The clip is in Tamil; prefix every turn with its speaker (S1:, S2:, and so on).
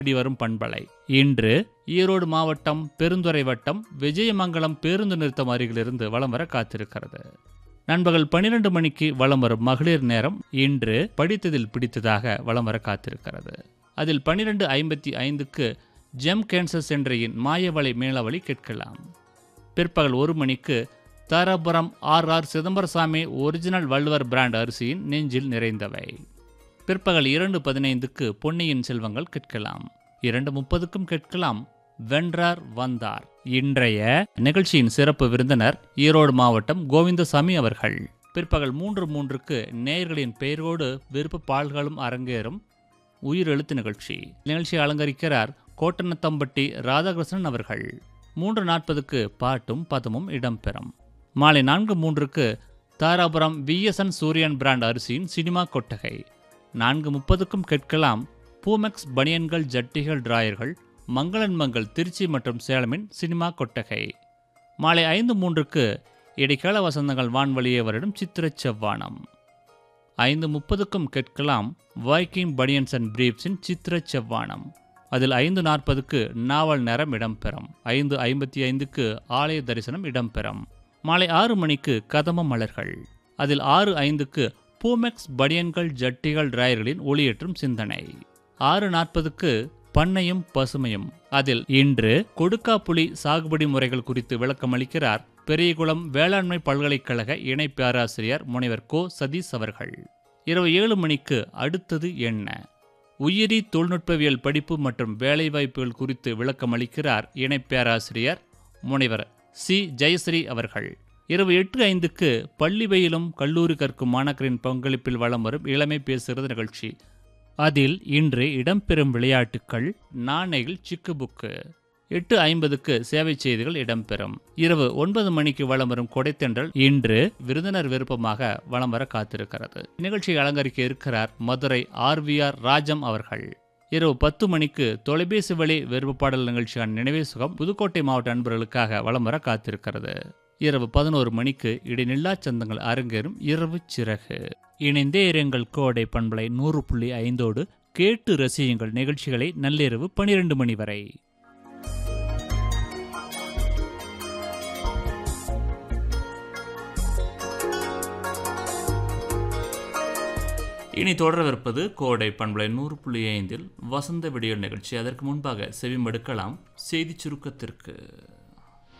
S1: அடி வரும் பண்பலை இன்று ஈரோடு மாவட்டம் பெருந்துறை வட்டம் விஜயமங்கலம் பேருந்து நிறுத்தம் அருகிலிருந்து வலம் வர காத்திருக்கிறது நண்பகல் பன்னிரண்டு மணிக்கு வலம் வரும் மகளிர் நேரம் இன்று படித்ததில் பிடித்ததாக வலம் வர காத்திருக்கிறது அதில் பன்னிரண்டு ஐம்பத்தி ஐந்துக்கு ஜெம் கேன்சர் சென்றையின் மாயவளை மேலவழி கேட்கலாம் பிற்பகல் ஒரு மணிக்கு Dharapuram R R Chidambarasamy original Valluvar brand அரிசியின் நெஞ்சில் நிறைந்தவை பிற்பகல் இரண்டு பதினைந்துக்கு பொன்னியின் செல்வங்கள் கேட்கலாம் இரண்டு முப்பதுக்கும் கேட்கலாம் வென்றார் வந்தார் இன்றைய நிகழ்ச்சியின் சிறப்பு விருந்தினர் ஈரோடு மாவட்டம் கோவிந்தசாமி அவர்கள் பிற்பகல் மூன்று மூன்றுக்கு நேயர்களின் பெயரோடு விருப்ப பால்களும் அரங்கேறும் உயிரெழுத்து நிகழ்ச்சி நிகழ்ச்சி அலங்கரிக்கிறார் கோட்டனத்தம்பட்டி ராதாகிருஷ்ணன் அவர்கள் மூன்று நாற்பதுக்கு பாட்டும் பதமும் இடம்பெறும் மாலை நான்கு மூன்றுக்கு தாராபுரம் விஎஸ்என் சூரியன் பிராண்ட் அரிசியின் சினிமா கொட்டகை நான்கு முப்பதுக்கும் கேட்கலாம் பூமெக்ஸ் பனியன்கள் ஜட்டிகள் டிராயர்கள் மங்களன் மங்கள் திருச்சி மற்றும் சேலமின் சினிமா கொட்டகை மாலை ஐந்து மூன்றுக்கு இடைக்கால வசந்தங்கள் வான்வழியே வருடம் சித்திரச் செவ்வானம் ஐந்து முப்பதுக்கும் கேட்கலாம் வைக்கிங் பனியன்ஸ் அண்ட் பிரீப்ஸின் சித்திரச் செவ்வானம் அதில் ஐந்து நாற்பதுக்கு நாவல் நேரம் இடம்பெறும் ஐந்து ஐம்பத்தி ஐந்துக்கு ஆலய தரிசனம் இடம்பெறும் மாலை ஆறு மணிக்கு கதம மலர்கள் அதில் ஆறு ஐந்துக்கு பூமெக்ஸ் பனியன்கள் ஜட்டிகள் டிராயர்களின் ஒளியேற்றும் சிந்தனை ஆறு நாற்பதுக்கு பண்ணையும் பசுமையும் அதில் இன்று கொடுக்காப்புளி சாகுபடி முறைகள் குறித்து விளக்கமளிக்கிறார் பெரியகுளம் வேளாண்மை பல்கலைக்கழக இணை பேராசிரியர் முனைவர் கோ சதீஷ் அவர்கள் இரவு ஏழு மணிக்கு அடுத்தது என்ன உயிரி தொழில்நுட்பவியல் படிப்பு மற்றும் வேலைவாய்ப்புகள் குறித்து விளக்கமளிக்கிறார் இணை பேராசிரியர் முனைவர் சி ஜெயஸ்ரீ அவர்கள் இரவு எட்டு ஐந்துக்கு பள்ளி வெயிலும் கல்லூரி கற்கும் மாணக்கரின் பங்களிப்பில் வலம் வரும் இளமை பேசுகிறது நிகழ்ச்சி அதில் இன்று இடம்பெறும் விளையாட்டுக்கள் நாணயங்கள் சிக்கு புக்கு எட்டு ஐம்பதுக்கு சேவை செய்திகள் இடம்பெறும் இரவு ஒன்பது மணிக்கு வலம் வரும் கொடைத்தென்றல் இன்று விருந்தினர் விருப்பமாக வலம் வர காத்திருக்கிறது நிகழ்ச்சியை அலங்கரிக்க இருக்கிறார் மதுரை ஆர்விஆர் ராஜம் அவர்கள் இரவு பத்து மணிக்கு தொலைபேசி வழி விருப்பப்பாடல் நிகழ்ச்சியான நினைவே சுகம் புதுக்கோட்டை மாவட்ட நண்பர்களுக்காக வலம் வர காத்திருக்கிறது இரவு பதினோரு மணிக்கு இடைநில்லா சந்தங்கள் அரங்கேறும் இரவு சிறகு இணைந்தே இருங்கள் கோடை பண்பலை நூறு புள்ளி ஐந்தோடு கேட்டு ரசியுங்கள் நிகழ்ச்சிகளை நள்ளிரவு பனிரெண்டு மணி வரை இனி தொடரவிருப்பது கோடை பண்பலை நூறு புள்ளி ஐந்தில் வசந்த விடியல் நிகழ்ச்சி அதற்கு முன்பாக செவிமடுக்கலாம் செய்திச் சுருக்கத்திற்கு